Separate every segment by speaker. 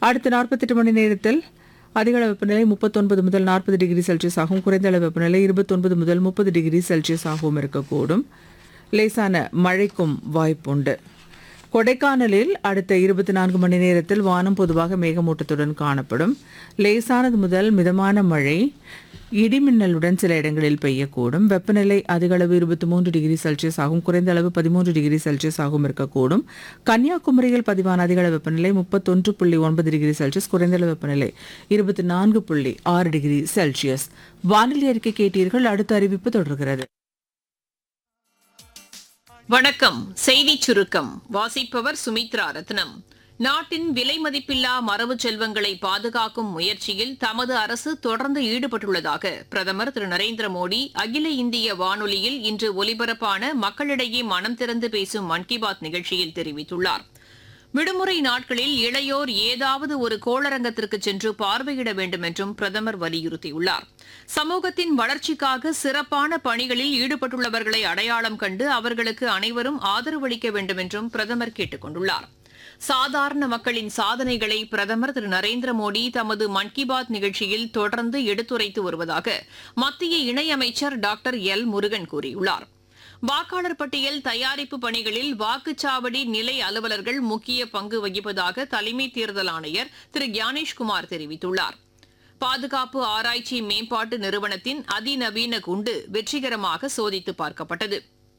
Speaker 1: அடுத்த நாற்பத்தெட்டு மணி நேரத்தில் அதிக அளவு வெப்பநிலை முப்பத்தொன்பது முதல் நாற்பது டிகிரி செல்சியஸ் ஆகும் குறைந்த அளவு வெப்பநிலை இருபத்தொன்பது முதல் முப்பது டிகிரி செல்சியஸ் ஆகவும் இருக்கக்கூடும் லேசான மழைக்கும் வாய்ப்புண்டு கொடைக்கானலில் அடுத்த இருபத்தி நான்கு மணி நேரத்தில் வானம் பொதுவாக மேகமூட்டத்துடன் காணப்படும் லேசானது முதல் மிதமான மழை இடிமின்னலுடன் சில இடங்களில் பெய்யக்கூடும் வெப்பநிலை அதிக அளவு இருபத்தி மூன்று டிகிரி செல்சியஸ் ஆகும் குறைந்த அளவு பதிமூன்று டிகிரி செல்சியஸ் ஆகவும் இருக்கக்கூடும் கன்னியாகுமரியில் பதிவான அதிக அளவு வெப்பநிலை முப்பத்தொன்று புள்ளி ஒன்பது டிகிரி செல்சியஸ் குறைந்த அளவு வெப்பநிலை இருபத்தி நான்கு புள்ளி ஆறு டிகிரி செல்சியஸ் வானிலை அறிக்கை கேட்டீர்கள் அடுத்த அறிவிப்பு தொடர்கிறது
Speaker 2: வணக்கம் செய்திச் சுருக்கம் வாசிப்பவர் சுமித்ரா ரத்னம் நாட்டின் விலை மதிப்பில்லா மரபு செல்வங்களை பாதுகாக்கும் முயற்சியில் தமது அரசு தொடர்ந்து ஈடுபட்டுள்ளதாக பிரதமர் திரு நரேந்திர மோடி அகில இந்திய வானொலியில் இன்று ஒலிபரப்பான மக்களிடையே மனம் திறந்து பேசும் மன் கி பாத் நிகழ்ச்சியில் தெரிவித்துள்ளார் விடுமுறை நாட்களில் இளையோர் ஏதாவது ஒரு கோளரங்கத்திற்கு சென்று பார்வையிட வேண்டும் என்றும் பிரதமர் வலியுறுத்தியுள்ளார் சமூகத்தின் வளர்ச்சிக்காக சிறப்பான பணிகளில் ஈடுபட்டுள்ளவர்களை அடையாளம் கண்டு அவர்களுக்கு அனைவரும் ஆதரவளிக்க வேண்டும் என்றும் பிரதமர் கேட்டுக் கொண்டுள்ளார் சாதாரண மக்களின் சாதனைகளை பிரதமர் திரு நரேந்திர மோடி தமது மன் கி பாத் நிகழ்ச்சியில் தொடர்ந்து எடுத்துரைத்து வருவதாக மத்திய இணையமைச்சர் டாக்டர் எல் முருகன் கூறியுள்ளார் வாக்காளர் பட்டியல் தயாரிப்பு பணிகளில் வாக்குச்சாவடி நிலை அலுவலர்கள் முக்கிய பங்கு வகிப்பதாக தலைமை தேர்தல் ஆணையர் திரு ஞானேஷ்குமார் தெரிவித்துள்ளார் பாதுகாப்பு ஆராய்ச்சி மேம்பாட்டு நிறுவனத்தின் அதிநவீன குண்டு வெற்றிகரமாக சோதித்து பார்க்கப்பட்டது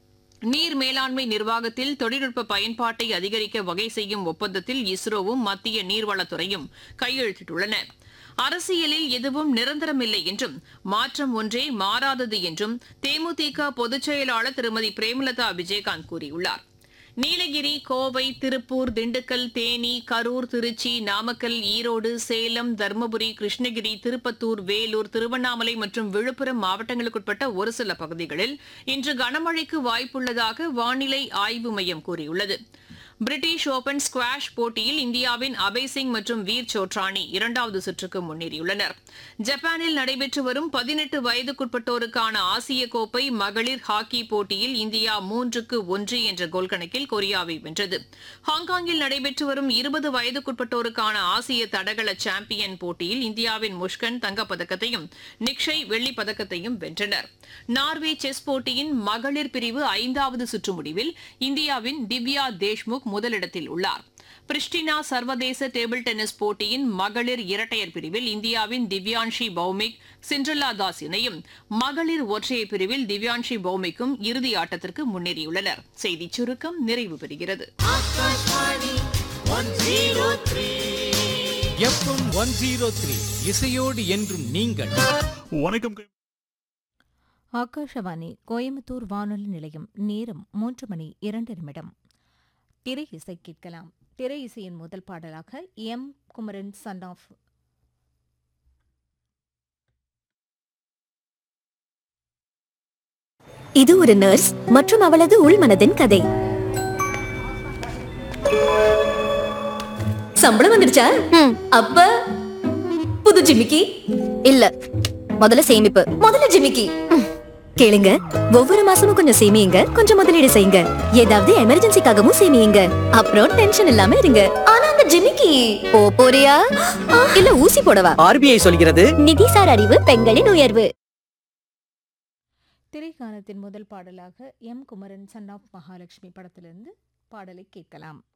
Speaker 2: நீர் மேலாண்மை நிர்வாகத்தில் தொழில்நுட்ப பயன்பாட்டை அதிகரிக்க வகை செய்யும் ஒப்பந்தத்தில் இஸ்ரோவும் மத்திய நீர்வளத்துறையும் கையெழுத்திட்டுள்ளன அரசியலில் எதுவும் நிரந்தரமில்லை என்றும் மாற்றம் ஒன்றே மாறாதது என்றும் தேமுதிக பொதுச் செயலாளர் திருமதி பிரேமலதா விஜயகாந்த் கூறியுள்ளார் நீலகிரி கோவை திருப்பூர் திண்டுக்கல் தேனி கரூர் திருச்சி நாமக்கல் ஈரோடு சேலம் தருமபுரி கிருஷ்ணகிரி திருப்பத்தூர் வேலூர் திருவண்ணாமலை மற்றும் விழுப்புரம் மாவட்டங்களுக்குட்பட்ட ஒரு சில பகுதிகளில் இன்று கனமழைக்கு வாய்ப்புள்ளதாக வானிலை ஆய்வு மையம் கூறியுள்ளது பிரிட்டிஷ் ஓபன் ஸ்குவாஷ் போட்டியில் இந்தியாவின் அபய் சிங் மற்றும் வீர் சோட்ரானி இரண்டாவது சுற்றுக்கு முன்னேறியுள்ளனர் ஜப்பானில் நடைபெற்று வரும் பதினெட்டு வயதுக்குட்பட்டோருக்கான ஆசிய கோப்பை மகளிர் ஹாக்கி போட்டியில் இந்தியா மூன்றுக்கு ஒன்று என்ற கோல் கணக்கில் கொரியாவை வென்றது ஹாங்காங்கில் நடைபெற்று வரும் இருபது வயதுக்குட்பட்டோருக்கான ஆசிய தடகள சாம்பியன் போட்டியில் இந்தியாவின் முஷ்கன் தங்கப்பதக்கத்தையும் நிக்ஷய் வெள்ளிப் பதக்கத்தையும் வென்றனர் நார்வே செஸ் போட்டியின் மகளிர் பிரிவு ஐந்தாவது சுற்று முடிவில் இந்தியாவின் திவ்யா தேஷ்முக் முதலிடத்தில் உள்ளார் பிரிஸ்டினா சர்வதேச டேபிள் டென்னிஸ் போட்டியின் மகளிர் இரட்டையர் பிரிவில் இந்தியாவின் திவ்யான்ஷி பௌமிக் சிண்ட்ரலா தாஸ் இணையும் மகளிர் ஒற்றையர் பிரிவில் திவ்யான்ஷி பௌமிக்கும் இறுதி ஆட்டத்திற்கு முன்னேறியுள்ளனர் செய்திச் சுருக்கம் நிறைவு பெறுகிறது
Speaker 3: எஃப்எம் ஒன் ஜீரோ த்ரீ இசையோடு என்றும் நீங்கள்
Speaker 4: வணக்கம்
Speaker 5: ஆகாஷவாணி கோயம்புத்தூர் வானொலி நிலையம் நேரம் மூன்று மணி இரண்டு நிமிடம் திரை இசை கேட்கலாம் திரை இசையின் முதல் பாடலாக எம் குமரன் சன் ஆஃப்
Speaker 6: இது ஒரு நர்ஸ் மற்றும் அவளது உள்மனதின் கதை சம்பளம் வந்துடுச்சா அப்ப புது ஜிமிக்கி இல்ல முதல்ல சேமிப்பு முதல்ல ஜிமிக்கி கேளுங்க ஒவ்வொரு மாசமும் கொஞ்சம் சேமியுங்க கொஞ்சம் முதலீடு செய்யுங்க ஏதாவது எமர்ஜென்சிக்காகவும் சேமியுங்க அப்புறம் டென்ஷன் இல்லாம இருங்க ஆனா அந்த ஜிமிக்கி போ போறியா இல்ல ஊசி போடவா
Speaker 7: ஆர்பிஐ சொல்கிறது
Speaker 6: நிதிசார் அறிவு பெண்களின் உயர்வு
Speaker 5: திரைக்காலத்தின் முதல் பாடலாக M Kumaran son of Mahalakshmi படத்திலிருந்து பாடலை கேட்கலாம்